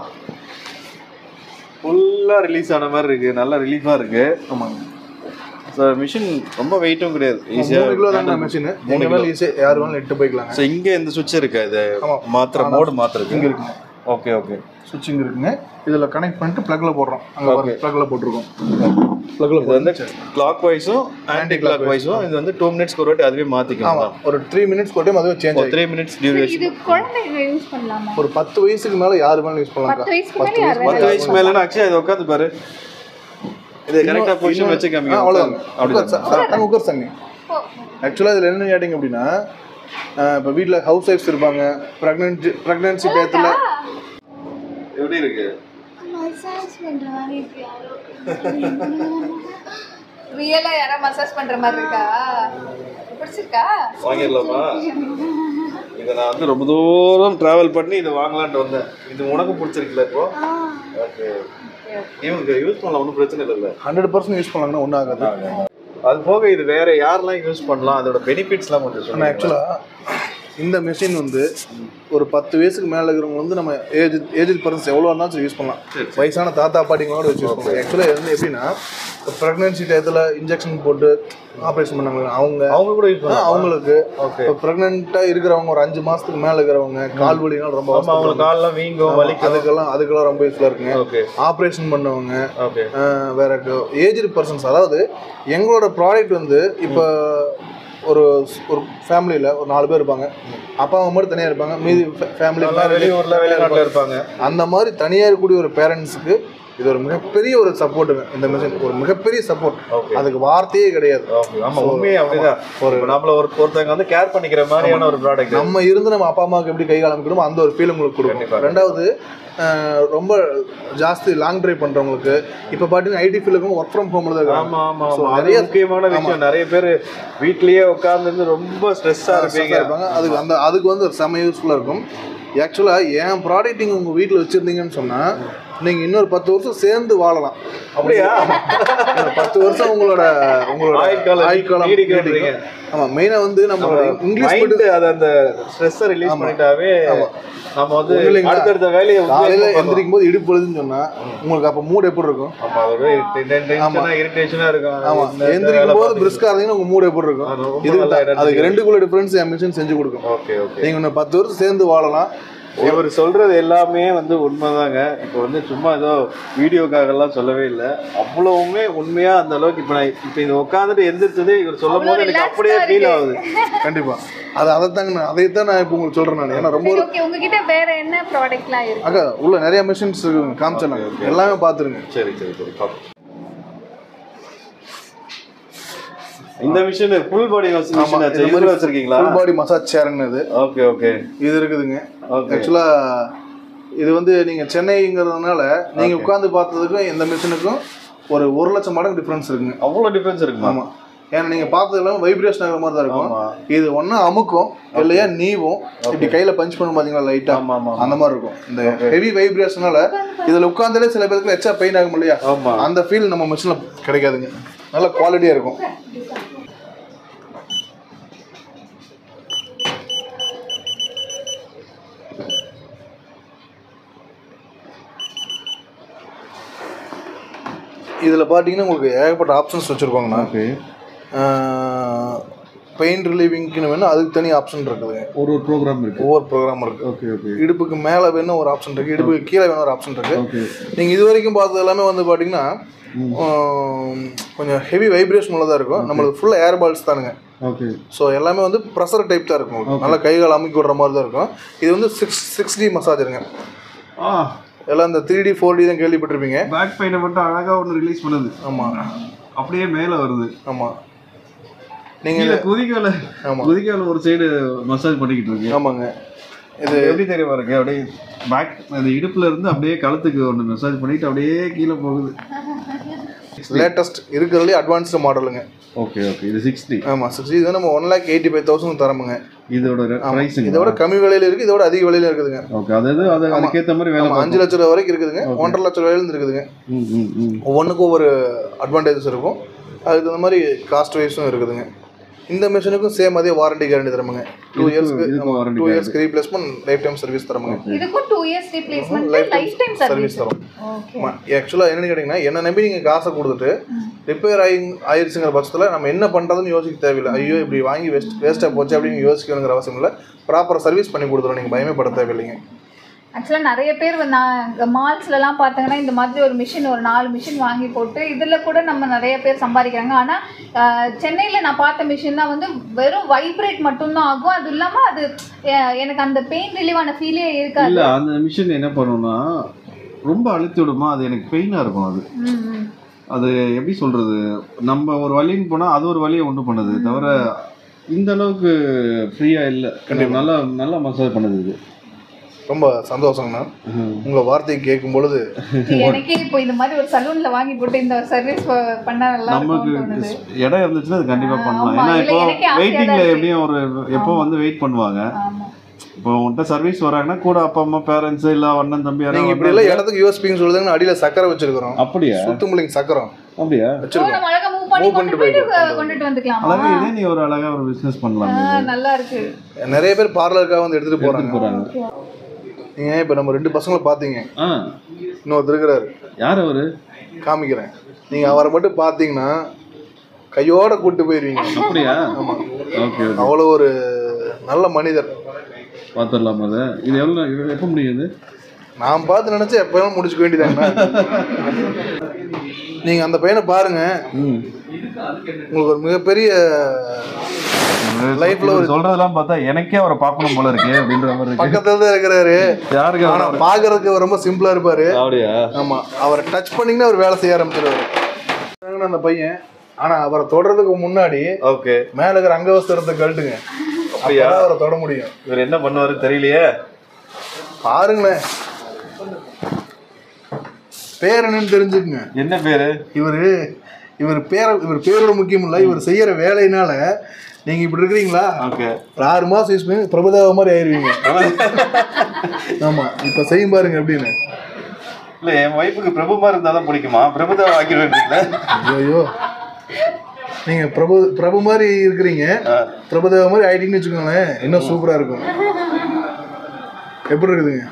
ஃபுல்லா ரிலீஸ் ஆன மாதிரி இருக்கு நல்லா ரிலீஃபா இருக்கு ஆமாங்க ஸோ மிஷின் ரொம்ப வெயிட்டும் கிடையாது மூணு கிலோ தாங்க ஈஸியாக மிஷின் எங்க வேணாலும் ஈஸியாக யார் வேணாலும் எட்டு போய்க்கலாங்க ஸோ இங்கே இந்த சுவிட்ச் இருக்கு இது ஆமா. மாத்திர மோடு மாத்திருக்கு இங்கே இருக்குங்க ஓகே ஓகே சுவிட்சிங் இருக்குங்க இதில் கனெக்ட் பண்ணிட்டு ப்ளக்கில் போடுறோம் அங்கே Okay. ப்ளக்கில் போட்டிருக்கோம் ப்ளக்கில் இது வந்து கிளாக் வைஸும் ஆன்டி கிளாக் வைஸும் இது வந்து டூ மினிட்ஸ்க்கு ஒரு வாட்டி அதுவே மாற்றிக்கலாம் ஆமாம் ஒரு த்ரீ மினிட்ஸ் கூட அதுவே சேஞ்ச் ஆகும் த்ரீ மினிட்ஸ் டியூரேஷன் இது குழந்தைங்க யூஸ் பண்ணலாமா ஒரு பத்து வயசுக்கு மேலே யார் வேணாலும் யூஸ் பண்ணலாம் பத்து வயசுக்கு மேல யார் பத்து வயசு மேலேனா ஆக்சுவலி அது உட்காந்து பாரு இது கரெக்டாக பொசிஷன் வச்சு காமிங்க அவ்வளோதாங்க அப்படி உட்கார் சாமி ஆக்சுவலாக இதில் என்ன கேட்டிங்க அப்படின்னா இப்போ வீட்டில் ஹவுஸ் ஒய்ஃப்ஸ் இருப்பாங்க ப்ரெக்னென்சி ப்ரெக்னென்சி டயத்தில் எப்படி இருக்கு மசாஜ் பண்ற மாதிரி இருக்கு யாரோ ரியலா யாரா மசாஜ் பண்ற மாதிரி இருக்கா பிடிச்சிருக்கா வாங்கிடலாமா இதை நான் வந்து ரொம்ப தூரம் டிராவல் பண்ணி இதை வாங்கலான்ட்டு வந்தேன் இது உனக்கு பிடிச்சிருக்குல்ல இப்போ ஓகே இவனுக்கு யூஸ் பண்ணலாம் ஒன்றும் பிரச்சனை இல்லைல்ல ஹண்ட்ரட் பர்சன்ட் யூஸ் பண்ணலாங்கன்னா ஒன்றும் ஆகாது அது போக இது வேற யாரெல்லாம் யூஸ் பண்ணலாம் அதோட பெனிஃபிட்ஸ்லாம் கொஞ்சம் ஆனால் சொல்லுங்க ஆக்சுவலாக இந்த மிஷின் வந்து ஒரு பத்து வயசுக்கு மேலே இருக்கிறவங்க வந்து நம்ம ஏஜ் ஏஜ் பர்சன்ஸ் எவ்வளோ இருந்தாலும் சரி யூஸ் பண்ணலாம் வயசான தாத்தா பாட்டிங்களோட வச்சு யூஸ் பண்ணலாம் ஆக்சுவலாக வந்து எப்படின்னா ப்ரெக்னன்சி டயத்தில் இன்ஜெக்ஷன் போட்டு ஆப்ரேஷன் பண்ணாங்க அவங்க அவங்க கூட யூஸ் ஆ, பண்ணலாம் அவங்களுக்கு ஓகே இப்போ ப்ரெக்னெண்ட்டாக இருக்கிறவங்க ஒரு அஞ்சு மாதத்துக்கு மேலே இருக்கிறவங்க கால் வலினால ரொம்ப ஆமா அவங்களுக்கு அவஸ்தைப்படுறாங்க. கால்லாம் வீங்கும் ஆமா, வலிக்கும் அதுக்கெல்லாம் அதுக்கெல்லாம் ரொம்ப யூஸ்ஃபுல்லாக இருக்குங்க ஓகே ஆப்ரேஷன் பண்ணவங்க ஓகே ஆஹ் வேற ஏஜ்டு பர்சன்ஸ் அதாவது எங்களோட ப்ராடக்ட் வந்து இப்போ ஒரு ஒரு ஃபேமிலியில் ஒரு நாலு பேர் இருப்பாங்க அப்பா அம்மா மட்டும் தனியாக இருப்பாங்க மீதி ஃபேமிலி வெளியூர்ல வெளிநாட்டுல இருப்பாங்க அந்த மாதிரி தனியாக இருக்கக்கூடிய ஒரு பேரண்ட்ஸுக்கு இது ஒரு மிகப்பெரிய ஒரு சப்போர்ட்டுங்க இந்த மிஷின் ஒரு மிகப்பெரிய சப்போர்ட் Okay. அதுக்கு வார்த்தையே கிடையாது ஓகே ஆமா உண்மையே அப்படிதான் ஒரு நம்மள ஒரு ஒருத்தவங்க வந்து கேர் பண்ணிக்கிற மாதிரியான ஒரு ப்ராடக்ட் நம்ம இருந்து நம்ம அப்பா அம்மாவுக்கு எப்படி கை காலமிக்கணுமோ அந்த ஒரு ஃபீல் உங்களுக்கு கண்டிப்பா. கொடுக்கும் ரெண்டாவது ஆஹ் ரொம்ப ஜாஸ்தி லாங் டிரைவ் பண்ணுறவங்களுக்கு இப்போ பார்த்தீங்கன்னா ஐடி ஃபீல்டுக்கும் ஒர்க் ஃப்ரம் ஹோமில் தான் இருக்காங்க ஆமா ஆமா So, ஆமா அது நிறைய- முக்கியமான விஷயம் நிறைய பேர் வீட்லயே உட்கார்ந்து ரொம்ப ஸ்ட்ரெஸ்ஸா இருப்பீங்க இருப்பாங்க அதுக்கு அந்த அதுக்கு வந்து ஒரு செம யூஸ்ஃபுல்லாக இருக்கும் ஆக்சுவலாக என் ப்ராடக்ட் நீங்கள் உங்கள் வீட்டில் வச்சுருந்தீங்கன்னு சொன்னால் நீங்க இன்னொரு பத்து வருஷம் சேர்ந்து வாழலாம் அப்படியா இன்னொரு பத்து வருஷம் உங்களோட உங்களோட ஆயுட்காலம் ஆயுட்காலம் நீடிக்கிறீங்க. நீடிக்கும். ஆமா மெயினா வந்து நம்ம இங்கிலீஷ் மைண்ட் மட்டும் அது அந்த ஸ்ட்ரெஸ்ஸை ரிலீஸ் பண்ணிட்டாவே நம்ம வந்து ஒண்ணும் இல்லைங்களா? அடுத்தடுத்த வேலையை காலையில வந்து எந்திரிக்கும் போது இடுப்பு வலிதுன்னு சொன்னா உங்களுக்கு அப்ப மூட் எப்படி இருக்கும் ஆமா அதோட டென்ஷனா இரிட்டேஷனா இருக்கும் ஆமா இந்த- இந்த எந்திரிக்கும் வேலை போது பார்த்துட்டு- பிரிஸ்கா இருந்தீங்கன்னா உங்க மூட் எப்படி இருக்கும் அது ரொம்ப இதுக்கு நல்லா தான். energy அதுக்கு ரெண்டுக்குள்ள டிஃபரன்ஸ் என் மிஷின் செஞ்சு கொடுக்கும் ஓகே ஓகே நீங்க இன்னும் பத்து வருஷம் சேர்ந்து வாழலாம் இவர் சொல்றது எல்லாமே வந்து உண்மைதாங்க இப்போ வந்து சும்மா ஏதோ வீடியோக்காக எல்லாம் சொல்லவே இல்லை அவ்வளவுமே உண்மையா அந்த அளவுக்கு இப்போ நான் இப்போ இது உட்காந்துட்டு எந்திரிச்சதே இவர் சொல்லும் போது எனக்கு அப்படியே ஃபீல் ஆகுது கண்டிப்பா அது அதைத்தாங்க நான் அதைத்தான் நான் இப்போ உங்களுக்கு சொல்றேன் நான் ஏன்னா ரொம்ப சரி ஓகே உங்ககிட்ட வேற என்ன ப்ராடக்ட்லாம் இருக்கு அக்கா உள்ள நிறைய மிஷின்ஸ் இருக்குங்க காமிச்சிடலாம் எல்லாமே பார்த்துருங்க சரி சரி சரி பாப்போம். இந்த மிஷின் ஃபுல் பாடி மிஷின் ஆச்சு இதுல வச்சிருக்கீங்களா ஃபுல் பாடி மசாஜ் சேருங்க இது ஓகே ஓகே இது இருக்குதுங்க ஓகே ஆக்சுவலா இது வந்து நீங்க சென்னைங்கிறதுனால நீங்க உட்கார்ந்து பார்த்ததுக்கும் இந்த மிஷினுக்கும் ஒரு ஒரு லட்சம் மடங்கு டிஃபரன்ஸ் இருக்குங்க அவ்வளவு டிஃபரன்ஸ் இருக்குமா ஆமா ஏன்னா நீங்க பார்த்தது எல்லாமே வைப்ரேஷன் ஆகிற மாதிரி தான் இருக்கும் ஆமா இது ஒண்ணா அமுக்கும் இல்லையா நீவும் இப்படி கையில பஞ்ச் பண்ணும் பாத்தீங்களா லைட்டா ஆமா ஆமா அந்த மாதிரி இருக்கும் இந்த ஹெவி வைப்ரேஷனால இதுல உட்கார்ந்தாலே சில பேருக்கு எச்சா பெயின் ஆகும் இல்லையா ஆமா அந்த ஃபீல் நம்ம மிஷினில் கிடைக்காதுங்க நல்ல குவாலிட்டியாக இருக்கும் இதில் பார்த்தீங்கன்னா உங்களுக்கு ஏகப்பட்ட ஆப்ஷன்ஸ் வச்சுருக்கோங்கண்ணா ஓகே பெயின் ரிலீவிங்க்குன்னு வேணும் அதுக்கு தனி ஆப்ஷன் இருக்குதுங்க ஒரு ஒரு ப்ரோக்ராம் இருக்கு ஒவ்வொரு ப்ரோக்ராம் இருக்குது ஓகே ஓகே இடுப்புக்கு மேலே வேணும் ஒரு ஆப்ஷன் இருக்குது இடுப்புக்கு கீழே வேணும் ஒரு ஆப்ஷன் இருக்குது ஓகே நீங்கள் இது வரைக்கும் பார்த்தது எல்லாமே வந்து பார்த்தீங்கன்னா ஆம், கொஞ்சம் ஹெவி வைப்ரேஷன் உள்ளதாக இருக்கும் நம்மளுக்கு ஃபுல்லாக ஏர் பால்ஸ் தானுங்க ஓகே ஸோ எல்லாமே வந்து ப்ரெஷர் டைப் தான் இருக்கும் உங்களுக்கு. நல்லா கை கால் அமுக்கி விடுற மாதிரி தான் இருக்கும் இது வந்து சிக்ஸ் சிக்ஸ் டி மசாஜருங்க ஆ எல்லாம் இந்த த்ரீ டி ஃபோர் டி தான் கேள்விப்பட்டிருப்பீங்க பேக் பெயினை மட்டும் அழகா ஒன்று ரிலீஸ் பண்ணுது ஆமாம் அப்படியே மேல வருது ஆமாம் நீங்கள் கீழே குதிகால ஆமா. குதிகால ஒரு சைடு மசாஜ் பண்ணிக்கிட்டு இருக்கு ஆமாங்க இது எப்படி தெரியுமா இருக்கு அப்படியே பேக் அந்த இடுப்புல இருந்து அப்படியே கழுத்துக்கு ஒன்று மசாஜ் பண்ணிட்டு அப்படியே கீழே போகுது லேட்டஸ்ட் இருக்கிறதுலே அட்வான்ஸ்டு மாடலுங்க ஓகே ஓகே இது சிக்ஸ்டி ஆமாம் சிக்ஸ் இது நம்ம one lakh eighty five thousand தரமுங்க இதோட ப்ரைஸுங்க இதோட கம்மி விலையில இருக்குது இதோட அதிக விலையில இருக்குதுங்க ஓகே அதாவது அது அதுக்கேற்ற மாதிரி வேலை ஆமாம் அஞ்சு லட்ச ரூபா வரைக்கும் இருக்குதுங்க ஒன்றரை லட்ச ரூபாயிலிருந்து இருக்குதுங்க ம் ம் ம் ஒவ்வொன்றுக்கும் ஒவ்வொரு அட்வான்டேஜஸ் இருக்கும் அதுக்கு தகுந்த மாதிரி காஸ்ட் வைஸும் இருக்குதுங்க இந்த மிஷினுக்கும் சேம் அதே வாரண்டி கேரண்டி தரமுங்க டூ இயர்ஸ்க்கு இதுக்கும் warranty டூ இயர்ஸ்க்கு ரீப்ளேஸ்மெண்ட் லைஃப் டைம் சர்வீஸ் தரமுங்க இதுக்கும் two years replacement life time service service தரும் ஓகே ஆக்சுவலாக என்னன்னு கேட்டிங்கன்னா என்ன நம்பி நீங்கள் காசை கொடுத்துட்டு ரிப்பேர் ஆகி ஆயிடுச்சுங்கிற பட்சத்தில் நம்ம என்ன பண்ணுறதுன்னு யோசிக்க தேவையில்லை ஐயோ இப்படி வாங்கி வேஸ்ட் வேஸ்ட்டாக போச்சு அப்படின்னு யோசிக்கணுங்கிற அவசியம் இல்லை ப்ராப்பராக சர்வீஸ் பண்ணி கொடுத்துரும் நீங்கள் பயமே பட தேவையில்லைங்க ஆக்சுவலாக நிறைய பேர் வந்து நான் மால்ஸ்லலாம் பார்த்தீங்கன்னா இந்த மாதிரி ஒரு மிஷின் ஒரு நாலு மிஷின் வாங்கி போட்டு இதில் கூட நம்ம நிறைய பேர் சம்பாதிக்கிறாங்க ஆனால் சென்னையில் நான் பார்த்த மிஷின்லாம் வந்து வெறும் வைப்ரேட் மட்டும்தான் ஆகும் அது இல்லாமல் அது அஹ், எனக்கு அந்த பெயின் ரிலீவான ஃபீலே இருக்காது இல்ல அந்த மிஷின் என்ன பண்ணும்னா ரொம்ப அழுத்தி விடுமா அது எனக்கு பெயினா இருக்கும் அது ம், ம். அது எப்படி சொல்றது நம்ம ஒரு வழின்னு போனா அது ஒரு வழியை உண்டு பண்ணுது தவிர இந்த அளவுக்கு ஃப்ரீயா இல்ல நல்லா நல்லா மசாஜ் பண்ணுது இது ரொம்ப சந்தோஷங்கண்ணா உங்கள் வார்த்தையை கேட்கும் பொழுது எனக்கே இப்போ இந்த மாதிரி ஒரு சலூன்ல வாங்கி போட்டு இந்த சர்வீஸ் பண்ணா நல்லா நமக்கு இருக்கும்னு தோணுது இடம் இருந்துச்சுன்னா அது கண்டிப்பா பண்ணலாம் ஆமா, ஏன்னா இல்ல, இப்போ எனக்கே ஆசையா வெயிட்டிங்ல தான் இருக்கு. எப்படியும் ஒரு எப்போ வந்து வெயிட் பண்ணுவாங்க ஆமா இப்போ உன்கிட்ட சர்வீஸ் வராங்கன்னா கூட அப்பா அம்மா பேரண்ட்ஸ் இல்ல அண்ணன் தம்பி யாராவது நீங்கள் இப்படி எல்லாம் இடத்துக்கு யோசிப்பீங்கன்னு சொல்லுதுங்க அடியில் சக்கரை வச்சிருக்கிறோம் அப்படியா சுத்து முள்ளிங்க சக்கரம் அப்படியா ஓ, வச்சிருக்கோம் நம்ம அழகா மூவ் பண்ணி Move கொண்டு பண்ணிட்டு போயிட்டு போயிட்டு கொண்டுட்டு வந்துக்கலாமா அழகா இதே நீ ஒரு அழகா ஒரு பிசினஸ் பண்ணலாம் ஆ, நல்லா இருக்கு நிறைய பேர் பார்லருக்காக வந்து எடுத்துகிட்டு எடுத்துட்டு போகிறாங்க போறாங்க நீங்கள் இப்போ நம்ம ரெண்டு பசங்களை பார்த்தீங்க ஆ இன்னொருத்தர் இருக்கிறாரு யார் அவரு காமிக்கிறேன் நீங்கள் அவரை மட்டும் பார்த்தீங்கன்னா கையோட கூட்டு போயிருவீங்க அப்படியா ஓகே ஓகே அவ்வளோ ஒரு நல்ல மனிதர் பார்த்துடலாம் அதை இது எவ்வளோ இது எப்போ முடியுது நான் பார்த்து நினச்சா எப்போ வேணாலும் முடிச்சுக்க வேண்டியதாங்கண்ணா நீங்கள் அந்த பையனை பாருங்க ம் உங்களுக்கு ஒரு மிகப்பெரிய லைஃப்ல ஒரு சொல்றதெல்லாம் பார்த்தா எனக்கே அவரை பார்க்கணும் போல இருக்கு அப்படின்ற மாதிரி இருக்கு பக்கத்துல தான் இருக்கிறாரு யாருக்கு ஆனா பாக்குறதுக்கு அவர் ரொம்ப சிம்பிளா இருப்பாரு அப்படியா ஆமா அவரை டச் பண்ணீங்கன்னா அவர் வேலை செய்ய ஆரம்பிச்சிருவாரு அந்த பையன் ஆனா அவரை தொடறதுக்கு முன்னாடி ஓகே மேல இருக்கிற அங்கவஸ்திரத்தை கழட்டுங்க அப்படியா? அப்பதான் அவரை தொட முடியும் இவர் என்ன பண்ணுவாரு தெரியலையே பாருங்களேன் பேர் என்னன்னு தெரிஞ்சுக்குங்க என்ன பேரு இவரு இவர் பேர இவர் பேரோட முக்கியம் இல்ல இவர் செய்யற வேலையினால நீங்க இப்படி இருக்கிறீங்களா ஓகே ஒரு ஆறு மாசம் யூஸ் பண்ணி பிரபுதேவா மாதிரி ஆயிருவீங்க ஆமா இப்ப செய்யும் பாருங்க எப்படின்னு இல்ல என் ஒய்ஃபுக்கு பிரபுமா இருந்தா தான் பிடிக்குமா பிரபுதேவா ஆக்கிடுவீங்களா ஐயோ நீங்க பிரபு பிரபு மாதிரி இருக்கிறீங்க பிரபுதேவா மாதிரி ஆயிட்டீங்கன்னு வச்சுக்கோங்களேன் இன்னும் சூப்பரா இருக்கும் எப்படி இருக்குதுங்க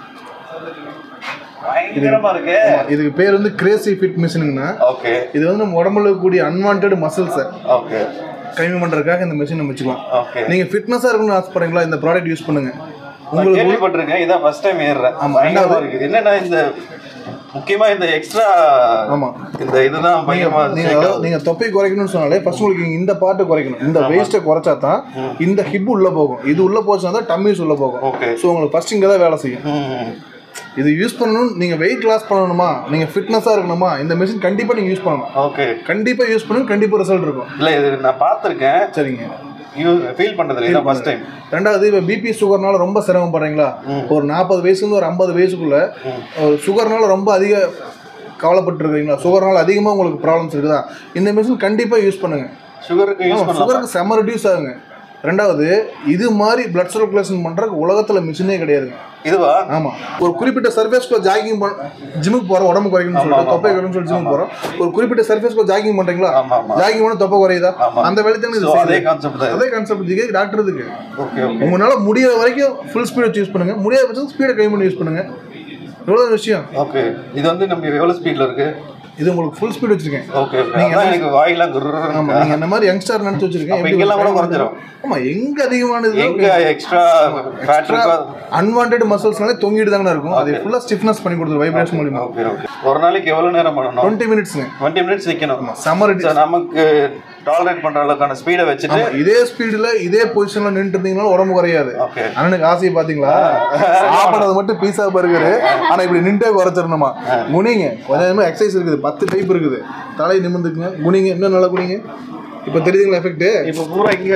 பயங்கரமா இருக்கு இதுக்கு பேர் வந்து கிரேசி ஃபிட் மிஷினுங்கண்ணா ஓகே இது வந்து நம்ம உடம்புல இருக்கக்கூடிய அன்வான்ட் மசில்ஸை ஓகே கம்மி பண்றதுக்காக இந்த மிஷின் நம்ம வச்சுக்கலாம் ஓகே நீங்க ஃபிட்னஸா இருக்கணும்னு ஆசைப்படுறீங்களா இந்த ப்ராடக்ட் யூஸ் பண்ணுங்க நான் உங்களுக்கு கேள்விப்பட்டிருக்கேன் இதான் ஃபர்ஸ்ட் டைம் ஏறுறேன் ஆமா, பயங்கரமா ரெண்டாவது- இருக்கு என்னன்னா இந்த முக்கியமா இந்த எக்ஸ்ட்ரா ஆமா இந்த இதுதான் பயங்கரமா நீங்க shake அதாவது ஆகுது. நீங்க தொப்பை குறைக்கணும்னு சொன்னாலே ஃபர்ஸ்ட் உங்களுக்கு இங்க இந்த பார்ட்டை குறைக்கணும் இந்த வேஸ்ட்டை குறைச்சா தான் இந்த ஹிப் உள்ள போகும் இது உள்ள போச்சுன்னா தான் டம்மிஸ் உள்ள போகும் ஓகே ஸோ உங்களுக்கு ஃபர்ஸ்ட் இங்கே தான் வேலை செய்யும் ம். இது யூஸ் பண்ணணும் நீங்க வெயிட் லாஸ் பண்ணணுமா நீங்க ஃபிட்னஸா இருக்கணுமா இந்த மிஷின் கண்டிப்பா நீங்க யூஸ் பண்ணணும் ஓகே கண்டிப்பா யூஸ் பண்ணணும் கண்டிப்பா ரிசல்ட் இருக்கும் இல்ல இது நான் பார்த்திருக்கேன் சரிங்க ஃபீல் பண்றது இதான் ஃபர்ஸ்ட் டைம் ரெண்டாவது இப்போ பிபி சுகர்னால ரொம்ப சிரமப்படுறீங்களா ஒரு நாற்பது வயசுலேருந்து ஒரு ஐம்பது வயசுக்குள்ள ஒரு சுகர்னால ரொம்ப அதிக கவலைப்பட்டு இருக்கீங்களா சுகர்னால அதிகமாக உங்களுக்கு ப்ராப்ளம்ஸ் இருக்குதா இந்த மிஷின் கண்டிப்பாக யூஸ் பண்ணுங்க சுகருக்கு யூஸ் பண்ணலாம் சுகருக்கு செம்ம ரெடியூஸ் ஆகுங்க ரெண்டாவது இது மாதிரி பிளட் சர்க்குலேஷன் பண்ணுறதுக்கு உலகத்தில் மிஷினே கிடையாதுங்க இதுவா ஆமாம் ஒரு குறிப்பிட்ட சர்ஃபேஸ்க்குள்ள ஜாகிங் பண்ண ஜிம்முக்கு போகிறோம் உடம்பு குறைக்கணும்னு சொல்லிட்டு தொப்பை குறைக்கணும்னு சொல்லி ஜிம்முக்கு போகிறோம் ஒரு குறிப்பிட்ட சர்ஃபேஸ்க்குள்ள ஜாகிங் பண்ணுறீங்களா ஆமா ஆமா ஜாகிங் பண்ண தொப்பை குறையுதா ஆமா. அந்த வேலை தானே இது So, அதே செய்யுது. கான்செப்ட் தான் அதே கான்செப்ட் இதுக்கு டாக்டர் இதுக்கு ஓகே ஓகே உங்களால முடியிற வரைக்கும் ஃபுல் ஸ்பீட் வச்சு யூஸ் பண்ணுங்க முடியாத பட்சம் ஸ்பீடை கம்மி பண்ணி யூஸ் பண்ணுங்க இவ்வளோ விஷயம் ஓகே இது வந்து நம்ம எவ்வளவு ஸ்பீட்ல இருக்கு இது உங்களுக்கு ஃபுல் ஸ்பீட் வச்சிருக்கேன் ஓகே அதான் எனக்கு வாயிலாம் குர்ருன்னு ஆமா நீங்க இந்த மாதிரி யங்ஸ்டர் நினைச்சு வச்சிருக்கேன் அப்ப எப்படி இங்கெல்லாம் கூட ஒரு குறைஞ்சிரும். ஆமா எங்க அதிகமானது எங்க எக்ஸ்ட்ரா ஃபேட் இருக்கோ அன்வான்ட் மசில்ஸ்னாலே தொங்கிட்டு தானே இருக்கும் அதை ஃபுல்லா ஸ்டிஃப்னஸ் பண்ணி கொடுத்துரு வைப்ரேஷன் மூலியமா ஓகே ஓகே ஒரு நாளைக்கு எவ்வளவு நேரம் பண்ணணும் டுவெண்ட்டி மினிட்ஸ்ங்க டுவெண்ட்டி மினிட்ஸ் நிக்கணும் சம்மர் So, நமக்கு டாலரேட் பண்ற அளவுக்கான ஸ்பீடை வச்சுட்டு இதே ஸ்பீடுல இதே பொசிஷன்ல நின்றுட்டு இருந்தீங்கன்னா உடம்பு குறையாது ஓகே அண்ணனுக்கு ஆசையை பாத்தீங்களா சாப்பிடுறது மட்டும் பீஸா பர்கரு ஆனா இப்படி நின்றே குறைச்சிடணுமா குனிங்க கொஞ்சம் கொஞ்சமா எக்ஸசைஸ் இருக்குது பத்து டைப் இருக்குது தலை நிமிந்துக்குங்க குனிங்க இன்னும் நல்லா குனிங்க இப்போ தெரியுதுங்களா எஃபெக்ட் இப்போ பூரா இங்க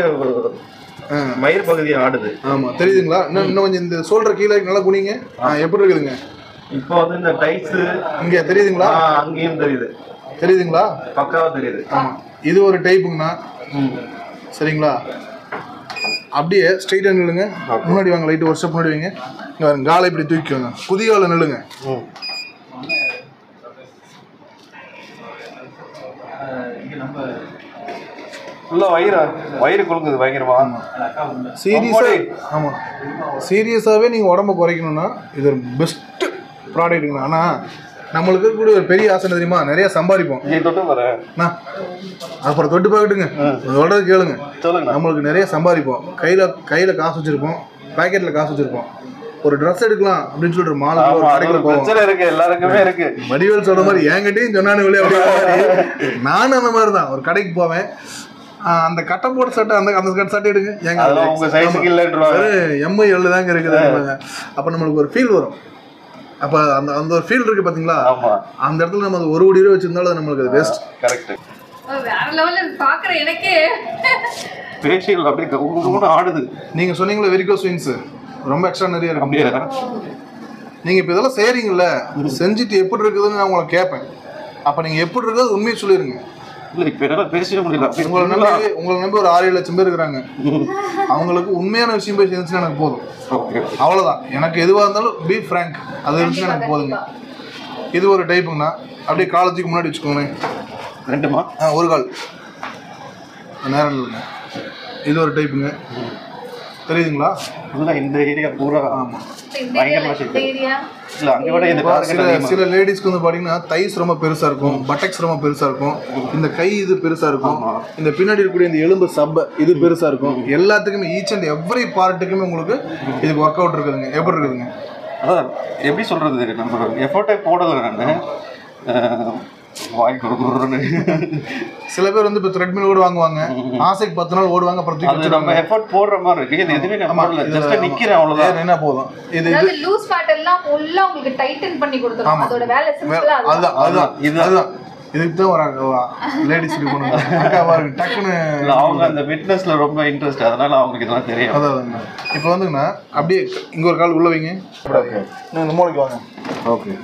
மயிர் பகுதி ஆடுது ஆமா தெரியுதுங்களா இன்னும் இன்னும் கொஞ்சம் இந்த சோல்டர் கீழே நல்லா குனிங்க ஆ, எப்படி இருக்குதுங்க இப்போ வந்து இந்த டைஸ் இங்க தெரியுதுங்களா அங்கேயும் தெரியுது தெரியுதுங்களா பக்காவா தெரியுது ஆமா இது ஒரு டைப்புங்கண்ணா சரிங்களா அப்படியே ஸ்ட்ரைட்டாக நில்லுங்க முன்னாடி வாங்க லைட்டு ஒரு ஸ்டெப் முன்னாடி வைங்க இங்க பாருங்க காலை இப்படி தூக்கிக்கோங்க குதிகால நில்லுங்க ம். ஃபுல்லா வயிறு வயிறு குலுங்குது பயங்கரமா சீரியஸாக அம்மாடி. ஆமாம் சீரியஸாகவே நீங்கள் உடம்ப குறைக்கணும்னா இது ஒரு பெஸ்ட்டு ப்ராடக்ட்டுங்கண்ணா ஆனால் நம்மளுக்கு இருக்கக்கூடிய ஒரு பெரிய ஆசை என்ன தெரியுமா நிறைய சம்பாதிப்போம் இங்கே தொட்டு வர அண்ணா அப்புறம் தொட்டு பார்க்கட்டுங்க சொல்கிறது கேளுங்க சொல்லுங்க நம்மளுக்கு நிறைய சம்பாதிப்போம் கையில் கையில் காசு வச்சுருப்போம் பாக்கெட்டில் காசு வச்சுருப்போம் ஒரு ட்ரெஸ் எடுக்கலாம் அப்படின்னு சொல்லிட்டு மாலுக்கு ஒரு ஆமா அது கடைக்குள்ள ஒரு போவோம் பிரச்சனை இருக்கு எல்லாருக்குமே இருக்கு வடிவேல் சொல்ற மாதிரி என்கிட்டயும் சொன்னானு வெளியே அப்படியே மாதிரி நானும் அந்த மாதிரி தான் ஒரு கடைக்கு போவேன் ஆஹ் அந்த கட்டை போட்ட சட்டை அந்த அந்த கட்ட சட்டை எடுங்க ஏங்க அதெல்லாம் உங்க சைஸுக்கு இல்லைன்றவாங்க எம்ஐ எல்லு தாங்க இருக்குது அப்போ நம்மளுக்கு ஒரு ஃபீல் வரும் அப்போ அந்த அந்த ஒரு ஃபீல் இருக்கு பார்த்தீங்களா ஆமா அந்த இடத்துல நம்ம அது ஒரு கோடி ரூபா வச்சிருந்தாலும் அது நம்மளுக்கு அது பெஸ்ட் கரெக்ட் வேற லெவல்ல பாக்குற எனக்கே ஃபேஷியல் அப்படியே கும்னு ஆடுது நீங்கள் சொன்னீங்களே வெரிகோ ஸ்விங்ஸ் ரொம்ப எக்ஸ்ட்ரா நிறைய இருக்கு அப்படியே நீங்கள் இப்போ இதெல்லாம் செய்கிறீங்கல்ல செஞ்சுட்டு எப்படி இருக்குதுன்னு நான் உங்களை கேட்பேன் அப்போ நீங்கள் எப்படி இருக்குது உண்மையை சொல்லிடுங்க இல்ல இப்ப என்னால பேசவே முடியல உங்களை நம்பி உங்களை நம்பி ஒரு ஆறு ஏழு லட்சம் பேர் இருக்கிறாங்க அவங்களுக்கு உண்மையான விஷயம் போய் சேர்ந்துச்சுன்னா எனக்கு போதும் ஓகே அவ்வளோதான் எனக்கு எதுவாக இருந்தாலும் பி ஃப்ரேங்க் அது இருந்துச்சுன்னா எனக்கு போதுங்க இது ஒரு டைப்புங்கண்ணா அப்படியே காலத்துக்கு முன்னாடி வச்சுக்கோங்களேன் ரெண்டுமா ஆ ஒரு கால் நேரம் இல்லைங்க இது ஒரு டைப்புங்க தெரியுதுங்களா இல்ல இந்த ஏரியா பூரா ஆமாம் இந்த பயங்கரமா ஏரியா இந்த ஏரியா இல்ல அங்க விட இந்த சில டார்கெட் சில லேடிஸ்க்கு வந்து பார்த்தீங்கன்னா தைஸ் ரொம்ப பெருசாக இருக்கும் பட்டக்ஸ் ரொம்ப பெருசாக இருக்கும் இந்த கை இது பெருசாக இருக்கும் இந்த பின்னாடி இருக்கக்கூடிய இந்த எலும்பு சப்பை இது பெருசாக இருக்கும் எல்லாத்துக்குமே ஈச் அண்ட் எவ்ரி பார்ட்டுக்குமே உங்களுக்கு இதுக்கு ஒர்க் அவுட் இருக்குதுங்க எப்படி இருக்குதுங்க அதான் எப்படி சொல்றது நம்ம எஃபோர்ட்டே போடல நான் வாய் கொடுக்குறேன்னு சில பேர் வந்து இப்போ த்ரெட்மில் கூட வாங்குவாங்க ஆசைக்கு பத்து நாள் ஓடுவாங்க அப்புறம் தூக்கி அது வச்சிருவாங்க. நம்ம எஃபோர்ட் போடுற மாதிரி இருக்கு இது எதுவுமே நம்ம ஆமா, போடல இது ஜஸ்ட் நிக்கிறேன் அவ்வளவுதான் வேற என்ன போதும் இது இது அதாவது லூஸ் ஃபேட் எல்லாம் ஃபுல்லா உங்களுக்கு டைட்டன் பண்ணி கொடுத்துரும் ஆமா. அதோட வேலை சிம்பிளா அதுதான் அதுதான் இது- அதுதான் இதுக்கு தான் வராங்க லேடிஸ் இப்படி பண்ணுங்க அக்கா பாருங்க டக்குன்னு இல்ல அவங்க அந்த ஃபிட்னஸ்ல ரொம்ப இன்ட்ரெஸ்ட் அதனால அவங்களுக்கு இதெல்லாம் தெரியும் அதான் இப்போ வந்துங்கண்ணா அப்படியே இங்க ஒரு கால் உள்ள வைங்க இன்னும் இந்த மூளைக்கு வாங்க ஓகே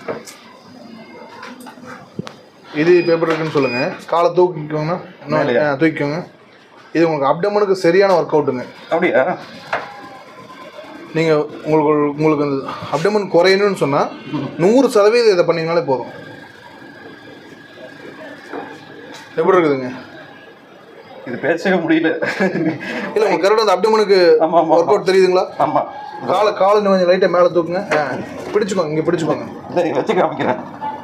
இது இப்போ எப்படி இருக்குன்னு சொல்லுங்க காலை தூக்கிக்கோங்க இன்னும் மேலையா? ஆ, தூக்கிக்கோங்க இது உங்களுக்கு அப்டமனுக்கு சரியான ஒர்க் அவுட்டுங்க அப்படியா நீங்கள் உங்களுக்கு உங்களுக்கு அந்த அப்டமன் குறையணும்னு சொன்னால் நூறு சதவீதம் இதை பண்ணீங்கனாலே போதும் எப்படி இருக்குதுங்க இது பேசவே முடியல இல்லை உங்கள் கரெக்டாக அந்த அப்டமனுக்கு ஆமா, ஆமா. ஒர்க் அவுட் தெரியுதுங்களா ஆமா காலை காலை இன்னும் கொஞ்சம் லைட்டாக மேலே தூக்குங்க ஆ பிடிச்சுக்கோங்க இங்கே பிடிச்சுக்கோங்க சரி வச்சு காமிக்கிறேன்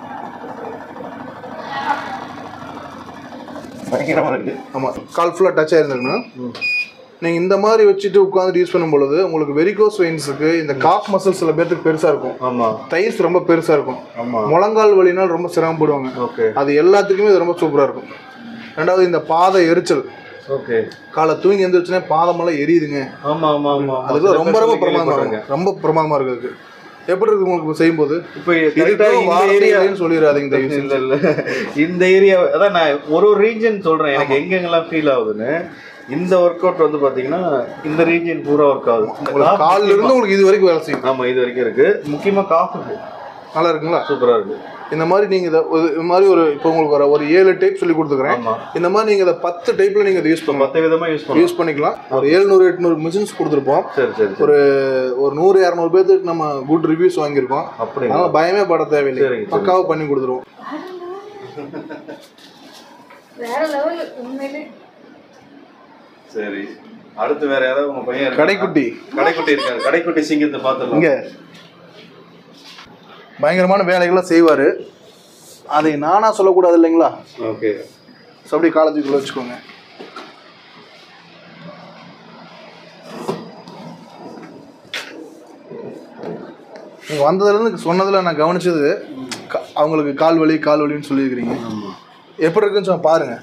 பயங்கரமா இருக்கு ஆமாம் கால் ஃபுல்லாக டச் ஆயிருந்துருக்குன்னா நீங்கள் இந்த மாதிரி வச்சுட்டு உட்காந்து யூஸ் பண்ணும் பொழுது உங்களுக்கு வெரிகோஸ் வெயின்ஸுக்கு இந்த காஃப் மசில்ஸ் சில பேர்த்துக்கு பெருசாக இருக்கும் ஆமா தைஸ் ரொம்ப பெருசாக இருக்கும் ஆமா முழங்கால் வலினால் ரொம்ப சிரமப்படுவாங்க ஓகே அது எல்லாத்துக்குமே இது ரொம்ப சூப்பராக இருக்கும் ரெண்டாவது இந்த பாதை எரிச்சல் ஓகே காலை தூங்கி எந்திரிச்சுனே பாதமெல்லாம் எரியுதுங்க ஆமா ஆமா ஆமா அதுக்கு ரொம்ப ரொம்ப பிரமாதமாக இருக்கும் ரொம்ப பிரமாதமாக இருக்குது எப்படி இருக்கு உங்களுக்கு இப்ப செய்யும்போது இப்போ இதுக்கு கரெக்டா இந்த வார்த்தை ஏரியா இல்லைன்னு சொல்லிடாதீங்க தயவு செஞ்சு. இல்ல இல்ல இந்த ஏரியா அதான் நான் ஒரு ஒரு ரீஜன் சொல்றேன் எனக்கு எங்கெங்கெல்லாம் ஃபீல் ஆகுதுன்னு இந்த ஒர்க் அவுட் வந்து பாத்தீங்கன்னா இந்த ரீஜன் பூரா ஒர்க் ஆகுது இந்த உங்களுக்கு calf கால்ல இருந்து உங்களுக்கு இது வரைக்கும் வேலை செய்யும் ஆமா இது வரைக்கும் இருக்கு முக்கியமா காஃபுக்கு நல்லா இருக்குங்களா சூப்பரா இருக்கு இந்த மாதிரி நீங்கள் இதை ஒரு- இது மாதிரி ஒரு இப்போ உங்களுக்கு ஒரு ஒரு ஏழு டைப் சொல்லி கொடுத்துக்கிறேன் ஆமா இந்த மாதிரி நீங்கள் இதை பத்து டைப்பில் நீங்கள் இதை யூஸ் பண்ணலாம் மத்த விதமா யூஸ் பண்ணலாம் யூஸ் பண்ணிக்கலாம் ஒரு ஏழ்நூறு எட்நூறு மிஷின்ஸ் கொடுத்துருப்போம் சரி சரி சரி. ஒரு ஒரு நூறு இரநூறு பேர்த்துக்கு நம்ம குட் ரிவ்யூஸ் வாங்கியிருக்கோம் அப்படிங்களா அதனால பயமே பட தேவையில்லை சரிங்க, சரி. பக்காவாக பண்ணி கொடுத்துருவோம் வேற லெவல் உண்மையிலே சரி அடுத்து வேற யாராவது உங்க பையன் இருக்காரா? கடைக்குட்டி கடைக்குட்டி இருக்காரு கடைக்குட்டி சிங்கத்தை பாத்துடலாம் இங்கே பயங்கரமான வேலைகள்லாம் செய்வார் அதை நானாக சொல்லக்கூடாது இல்லைங்களா ஓகே ஸோ அப்படியே காலேஜுக்குள்ளே வச்சுக்கோங்க நீங்கள் வந்ததுலேருந்து சொன்னதில் நான் கவனிச்சது க- அவங்களுக்கு கால் வலி கால் வலின்னு சொல்லியிருக்கிறீங்க ஆமா எப்படி இருக்குன்னு சொல்ல பாருங்க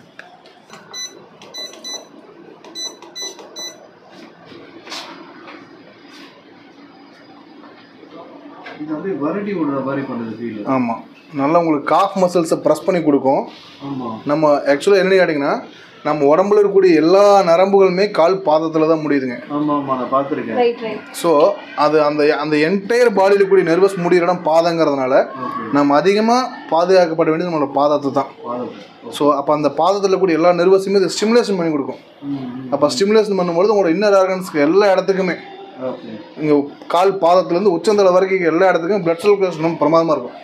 இது அப்படியே வரடி விடுற மாதிரி பண்ணுது ஃபீல் ஆமாம் நல்லா உங்களுக்கு காஃப் மசில்ஸை ப்ரெஸ் பண்ணி கொடுக்கும் ஆமா நம்ம ஆக்சுவலாக என்னன்னு கேட்டிங்கன்னா நம்ம உடம்புல இருக்கக்கூடிய எல்லா நரம்புகளுமே கால் பாதத்தில் தான் முடியுதுங்க ஆமா ஆமா நான் பாத்திருக்கேன் ரைட் ரைட் ஸோ அது அந்த அந்த என்டையர் பாடியில் இருக்கக்கூடிய நர்வஸ் முடிகிற இடம் பாதங்கிறதுனால நம்ம அதிகமாக பாதுகாக்கப்பட வேண்டியது நம்மளோட பாதத்தை தான் ஸோ அப்போ அந்த பாதத்தில் கூடிய எல்லா நர்வஸுமே இது ஸ்டிமுலேஷன் பண்ணி கொடுக்கும் அப்போ ஸ்டிமுலேஷன் பண்ணும்போது உங்களோட இன்னர் ஆர்கன்ஸ்க்கு எல்லா இடத்துக்குமே ஓகே இங்கே கால் பாதத்துலேருந்து உச்சந்தலை வரைக்கும் எல்லா இடத்துக்கும் பிளட் சர்க்குலேஷன் ரொம்ப பிரமாதமாக இருக்கும்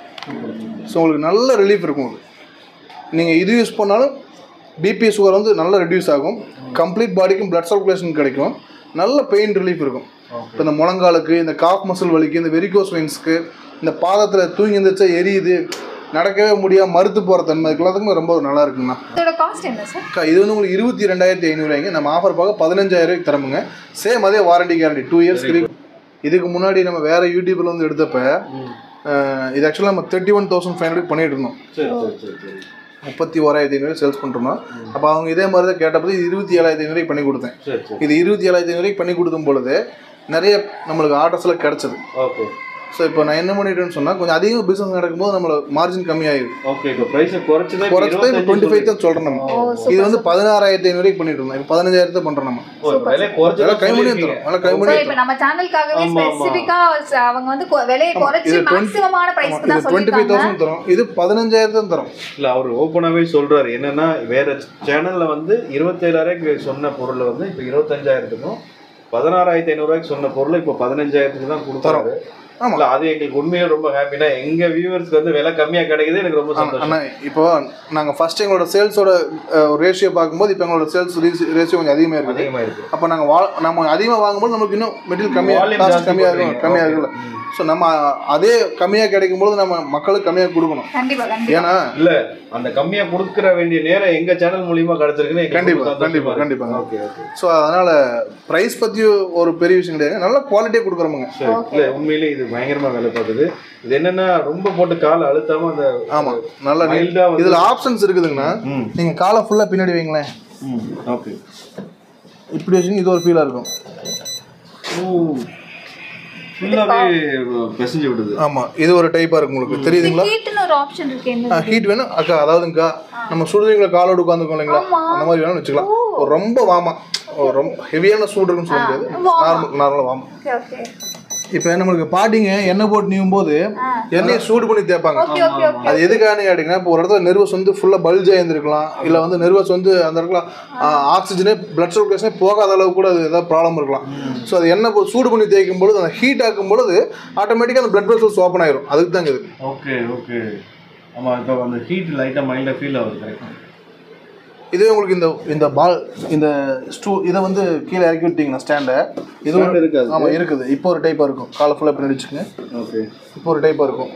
ஸோ உங்களுக்கு நல்ல ரிலீஃப் இருக்கும் உங்களுக்கு நீங்கள் இது யூஸ் பண்ணாலும் பிபி சுகர் வந்து நல்லா ரெடியூஸ் ஆகும் கம்ப்ளீட் பாடிக்கும் பிளட் சர்க்குலேஷன் கிடைக்கும் நல்ல பெயின் ரிலீஃப் இருக்கும் இப்போ இந்த முழங்காலுக்கு இந்த காஃப் மசில் வலிக்கு இந்த வெரிகோஸ் வெயின்ஸ்க்கு இந்த பாதத்தில் தூங்கி எந்திரிச்சா எரியுது நடக்கவே முடியாம மறுத்து போகிற தன்மை எல்லாத்துக்குமே ரொம்ப நல்லா இருக்குங்கண்ணா இதோட காஸ்ட் என்ன சார் அக்கா, இது வந்து உங்களுக்கு இருபத்தி ரெண்டாயிரத்தி ஐநூறுவாய்ங்க நம்ம ஆஃபர் பார்க்க பதினஞ்சாயிரம் ரூபாய்க்கு தரமுங்க சேம் அதே வாரண்டி கேரண்டி டூ இயர்ஸ் இதுக்கு முன்னாடி நம்ம வேற யூடியூப்ல வந்து எடுத்தப்ப அஹ், இது ஆக்சுவலாக நம்ம thirty one thousand five hundred பண்ணிட்டு இருந்தோம் சரி சரி சரி சரி முப்பத்தி ஓராயிரத்தி ஐநூறு சேல்ஸ் பண்ணிருந்தோம் அப்போ அவங்க இதே மாதிரி தான் கேட்டப்போ இது இருபத்தி ஏழாயிரத்தி ஐநூறுக்கு பண்ணி கொடுத்தேன் சரி சரி இது இருபத்தி ஏழாயிரத்தி ஐநூறுக்கு பண்ணி கொடுக்கும் பொழுது நிறைய நம்மளுக்கு ஆர்டர்ஸ்லாம் கிடச்சிது ஓகே ஸோ இப்போ நான் என்ன பண்ணிட்டேன்னு சொன்னால் கொஞ்சம் அதிகம் பிஸ்னஸ் நடக்கும்போது நம்மளுக்கு மார்ஜின் கம்மியாயிருக்கு ஓகே இப்போ பிரைஸ் குறைச்சு தான் குறைச்சது இப்போ டுவெண்ட்டி ஃபைவ் தான் சொல்கிறோம் நம்ம இது வந்து பதினாறாயிரத்தி ஐநூறுக்கு பண்ணிட்டு இருந்தோம் இப்போ பதினஞ்சாயிரத்தை பண்ணுறோம் நம்ம விலை குறைச்சு அதெல்லாம் கை பண்ணி எடுத்துரும் அதெல்லாம் கை பண்ணி So, இப்ப நம்ம சேனலுக்காகவே ஆமா, ஆமா. ஸ்பெசிபிக்கா அவங்க வந்து கொ- விலையை குறைச்சு இது 20 மேக்ஸிமமான பிரைஸ்க்கு இது தான் டுவெண்ட்டி ஃபைவ் சொல்லிருக்காங்க தௌசண்ட் தரும் இது பதினஞ்சாயிரத்தை தரும் இல்ல அவர் ஓப்பனாவே சொல்றாரு என்னன்னா வேற சேனல்ல வந்து இருபத்தேழாயிரம் சொன்ன பொருள் வந்து இப்போ இருபத்தஞ்சாயிரத்துக்கும் பதினாறாயிரத்தி ஐநூறுரூவாய்க்கு சொன்ன பொருள் இப்போ பதினஞ்சாயிரத்துக்கு தான் கொடுத்தாரு ஆமா. இல்ல அது எங்களுக்கு உண்மையிலே ரொம்ப ஹாப்பினா எங்க வியூவர்ஸ்க்கு வந்து விலை கம்மியா கிடைக்குது எனக்கு ரொம்ப சந்தோஷம் அண்ணா இப்போ நாங்கள் ஃபர்ஸ்ட் எங்களோட சேல்ஸோட ரேஷியோ பார்க்கும்போது இப்போ எங்களோட சேல்ஸ் ரேஷியோ கொஞ்சம் அதிகமாக இருக்குது அதிகமா இருக்கு அப்போ நாங்கள் வா நம்ம அதிகமாக வாங்கும்போது நமக்கு இன்னும் மெட்டீரியல் கம்மியாக Volume காஸ்ட் ஜாஸ்தி கம்மியாக இருக்கும் போடுறீங்க. கம்மியாக Okay. இருக்குல்ல ஸோ நம்ம அதே கம்மியாக கிடைக்கும்போது நம்ம மக்களுக்கு கம்மியாக கொடுக்கணும் கண்டிப்பா கண்டிப்பா ஏன்னா இல்ல அந்த கம்மியா கொடுக்கற வேண்டிய நேரம் எங்க சேனல் மூலியமா கிடைச்சிருக்குன்னு எங்களுக்கு கண்டிப்பா, ரொம்ப சந்தோஷமா கண்டிப்பா, இருக்கு. கண்டிப்பாங்க. ஓகே ஓகே ஸோ அதனால் ப்ரைஸ் பற்றி ஒரு பெரிய விஷயம் கிடையாது நல்ல குவாலிட்டியாக கொடுக்குறோமுங்க சரி இல்ல உண்மையிலே இது பயங்கரமா வேலை பார்க்குது இது என்னன்னா ரொம்ப போட்டு கால் அழுத்தாம அந்த ஆமாம் நல்ல மைல்டா வந்து இதில் ஆப்ஷன்ஸ் இருக்குதுங்கண்ணா ம் நீங்கள் காலை ஃபுல்லாக பின்னாடி வைங்களேன் ம் ஓகே இப்படி வச்சுங்க இது ஒரு ஃபீலாக இருக்கும் ஃபுல்லாவே பிசைஞ்சு விடுது ஆமாம் இது ஒரு டைப்பாக இருக்கும் உங்களுக்கு தெரியுதுங்களா ஹீட்னு ஒரு ஆப்ஷன் இருக்கு என்ன ஹீட் வேணும் அக்கா அதாவதுங்கக்கா நம்ம சுடுதீங்களா காலோடு உட்காந்துக்கோம் இல்லைங்களா ஆமா. அந்த மாதிரி வேணும் வச்சுக்கலாம் ஒரு ரொம்ப வாமா ஒரு ரொம்ப ஹெவியான சூடு இருக்குன்னு சொல்ல முடியாது வாமா. நார்மல் நார்மலாக வாமா ஓகே ஓகே இப்போ நம்மளுக்கு பாட்டிங்க எண்ணெய் போட்டு நீவும் போது எண்ணெயை சூடு பண்ணி தேய்ப்பாங்க ஓகே ஓகே ஓகே அது எதுக்காக கேட்டிங்கன்னா இப்போ ஒரு இடத்துல நெர்வஸ் வந்து ஃபுல்லாக பல்ஜ் ஆயிருந்திருக்கலாம் இல்லை வந்து நெர்வஸ் வந்து அந்த இடத்துல ஆக்சிஜனே பிளட் சர்க்குலேஷனே போகாத அளவுக்கு கூட அது ஏதாவது ப்ராப்ளம் இருக்கலாம் ஸோ அது எண்ணெய் போ- சூடு பண்ணி தேய்க்கும் பொழுது அந்த ஹீட் ஆக்கும் பொழுது ஆட்டோமேட்டிக்காக அந்த பிளட் வெசல்ஸ் ஓப்பன் ஆயிரும் அதுக்கு தாங்க இது ஓகே ஓகே ஆமா இப்போ அந்த ஹீட் லைட்டா மைண்ட்ல ஃபீல் ஆகுது கரெக்ட் இதுவே உங்களுக்கு இந்த இந்த பால் இந்த ஸ்டூ இதை வந்து கீழே இறக்கி விட்டீங்கன்னா ஸ்டாண்டை இது Stand ஒரு இருக்கு அதுக்கு? ஆமாம் இருக்குது இப்போ ஒரு டைப்பாக இருக்கும் காலை ஃபுல்லாக பின்னாடி வச்சுக்கோங்க ஓகே இப்போ ஒரு டைப்பாக இருக்கும்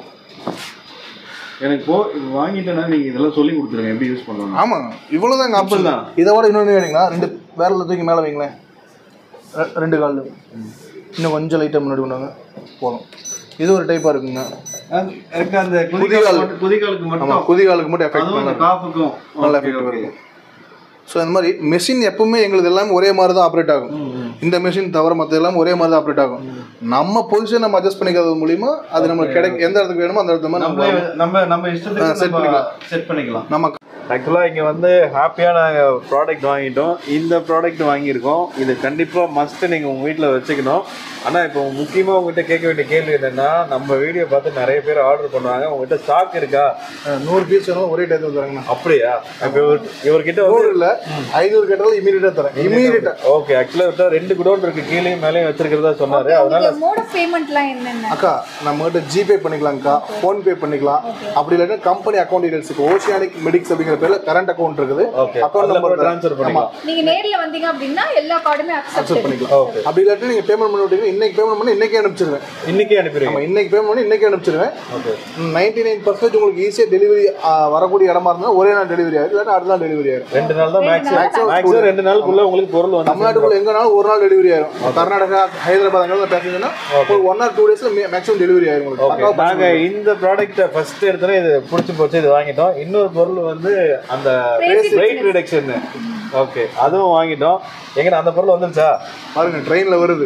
எனக்கு போ இது வாங்கிட்டேன்னா நீங்க இதெல்லாம் சொல்லி கொடுத்துருங்க எப்படி யூஸ் பண்ணணும் ஆமாங்க இவ்வளோதாங்க ஆப்ஷன் Simple தான் தான். இதை விட இன்னொன்று கேட்டிங்கன்னா ரெண்டு வேரில் தூக்கி மேலே வைங்களேன் ரெ- ரெண்டு கால் இன்னும் கொஞ்சம் லைட்டாக முன்னாடி கொண்டாங்க போதும் இது ஒரு டைப்பாக இருக்குங்க எனக்கு அந்த குதிகால். குதிகால் மட்டும் குதிகாலுக்கு ஆமாம் மட்டும் குதிகாலுக்கு மட்டும் எஃபெக்ட் அதுவும் அந்த பண்ணலாம் காஃபுக்கும் நல்ல Okay, எஃபெக்ட் okay. வருது ஸோ இந்த மாதிரி மெஷின் எப்பவுமே எங்களுக்கு எல்லாமே ஒரே மாதிரி தான் ஆப்ரேட் ஆகும் இந்த மெஷின் தவிர மற்ற எல்லாம் ஒரே மாதிரி தான் ஆப்ரேட் ஆகும் நம்ம பொசிஷன் நம்ம அட்ஜஸ்ட் பண்ணிக்கிறது மூலியமா அது நம்மளுக்கு கிடைக்க எந்த இடத்துக்கு வேணுமோ அந்த இடத்துல நம்மளே நம்ம நம்ம நம்ம இஷ்டத்துக்கு set நம்ம பண்ணிக்கலாம். செட் பண்ணிக்கலாம் நம்ம ஆக்சுவலாக இங்கே வந்து ஹாப்பியாக நாங்கள் ப்ராடக்ட் வாங்கிட்டோம் இந்த ப்ராடக்ட் வாங்கியிருக்கோம் இது கண்டிப்பாக மஸ்ட்டு நீங்கள் உங்கள் வீட்டில் வச்சுக்கணும் ஆனால் இப்போ முக்கியமாக உங்ககிட்ட கேட்க வேண்டிய கேள்வி என்னென்னா நம்ம வீடியோ பார்த்து நிறைய பேர் ஆர்டர் பண்ணுவாங்க உங்ககிட்ட ஸ்டாக் இருக்கா அஹ், நூறு பீஸ் வேணும் ஒரே டைத்தில் தராங்கண்ணா அப்படியா இப்போ இவர் இவர்கிட்ட வந்து நூறு இல்லை ஐநூறு கேட்டாலும் இமீடியட்டாக தரேன் இமீடியட்டாக ஓகே ஆக்சுவலாக ரெண்டு குடோன் இருக்கு கீழே மேலேயும் வச்சிருக்கிறதா சொன்னாரு அதனால மோட் ஆஃப் பேமெண்ட்லாம் என்னென்ன அக்கா நம்மகிட்ட ஜிபே பண்ணிக்கலாம்க்கா ஃபோன்பே பண்ணிக்கலாம் அப்படி இல்லாட்டி கம்பெனி அக்கௌண்ட் டீடைல்ஸுக்கு ஓஷியானிக் மெடிக்ஸ் அப்படிங்கிற பேர்ல கரண்ட் அக்கௌண்ட் இருக்குது ஓகே அக்கௌண்ட் அதில் நம்பர் ட்ரான்ஸ்ஃபர் பண்ணிக்கலாம் நீங்க நேர்ல வந்தீங்க அப்படின்னா எல்லா கார்டுமே அக்செப்ட் அக்செப்ட் பண்ணிக்கலாம் ஓகே அப்படி இல்லாட்டி நீங்க பேமெண்ட் பண்ணி விட்டீங்கன்னா இன்னைக்கு பேமெண்ட் பண்ணி இன்னைக்கே அனுப்பிச்சிருவேன் இன்னைக்கே அனுப்பிடுங்க நம்ம இன்னைக்கு பேமெண்ட் பண்ணி இன்னைக்கே அனுப்பிச்சிருவேன் ஓகே நைன்டி நைன் பர்சன்டேஜ் உங்களுக்கு ஈஸியாக டெலிவரி வரக்கூடிய இடமா இருந்தால் ஒரே நாள் டெலிவரி ஆயிடும் இல்லாட்டி அடுத்த நாள் டெலிவரி ஆயிடும் ரெண்டு நாள் தான் மேக்ஸிமம் மேக்ஸிமம் ரெண்டு நாளுக்குள்ள உங்களுக்கு பொருள் வந்து தமிழ்நாட்டுக்குள்ள எங்கனாலும் ஒரு நாள் டெலிவரி ஆயிரும் கர்நாடகா ஹைதராபாத் அங்கே பேசுங்கன்னா ஒரு ஒன் ஆர் டூ டேஸ்ல மேக்ஸிமம் டெலிவரி ஆயிரும் உங்களுக்கு ஓகே பக்காவா நாங்க இந்த ப்ராடக்ட்டை ஃபர்ஸ்ட் எடுத்தோன்னே இது பிடிச்சி போச்சு இது வாங்கிட்டோம் இன்னொரு பொருள் வந்து அந்த வெயிட் ரிடக்ஷன் ஓகே அதுவும் வாங்கிட்டோம் எங்க அந்த பொருள் வந்துருச்சா பாருங்க ட்ரெயின்ல வருது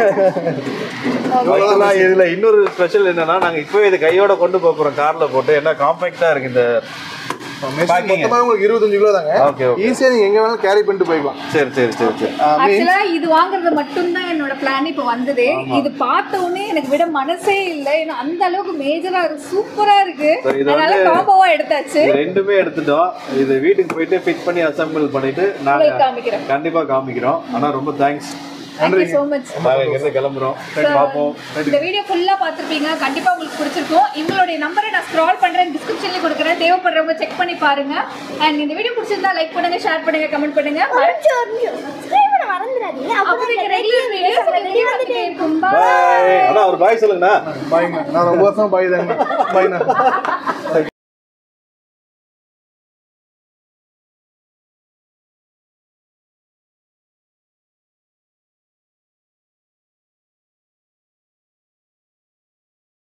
Actually, இதுல இன்னொரு ஸ்பெஷல் என்னன்னா நாங்க இப்பவே இது கையோட கொண்டு போக போறோம் கார்ல போட்டு என்ன காம்பாக்டா இருக்கு இந்த Packing. மொத்தமாக உங்களுக்கு இருபத்தஞ்சு கிலோ தாங்க ஓகே ஓகே ஈஸியாக நீங்கள் எங்கே வேணாலும் கேரி பண்ணிட்டு போய்க்கலாம் சரி சரி சரி சரி ஆக்சுவலா இது வாங்குறது மட்டும்தான் என்னோட பிளான் இப்போ வந்ததே இது பார்த்த உடனே எனக்கு விட மனசே இல்லை ஏன்னா அந்த அளவுக்கு மேஜரா இருக்கு சூப்பரா இருக்கு சரி, இது அதனால வந்து- காம்போவா எடுத்தாச்சு இது ரெண்டுமே எடுத்துட்டோம் இது வீட்டுக்கு போயிட்டு ஃபிட் பண்ணி அசம்பிள் பண்ணிட்டு நாங்க உங்களுக்கு காமிக்கிறேன் கண்டிப்பா காமிக்கிறோம் ஆனா ரொம்ப தேங்க்ஸ் தேங்க்யூ ஸோ மச் நாங்க இங்கிருந்து கிளம்புறோம் சரி பார்ப்போம் இந்த வீடியோ ஃபுல்லா பார்த்திருப்பீங்க கண்டிப்பா உங்களுக்கு பிடிச்சிருக்கும் எங்களுடைய நம்பரை நான் ஸ்க்ரால் பண்றேன் டிஸ்கிரிப்ஷன்ல கொடுக்குறேன் தேவைப்படுறவங்க செக் பண்ணி பாருங்க அண்ட் இந்த வீடியோ பிடிச்சிருந்தா லைக் பண்ணுங்க ஷேர் பண்ணுங்க கமெண்ட் பண்ணுங்க சப்ஸ்கிரைப் பண்ண மறந்துடாதீங்க அப்போ ரெகுலர் வீடியோஸ் வந்துட்டே இருக்கும் Bye. பாய் அண்ணா ஒரு பாய் சொல்லுங்கண்ணா பாய்ங்க நான் ரொம்ப வருஷம் பாய் தாங்க பாய்ண்ணா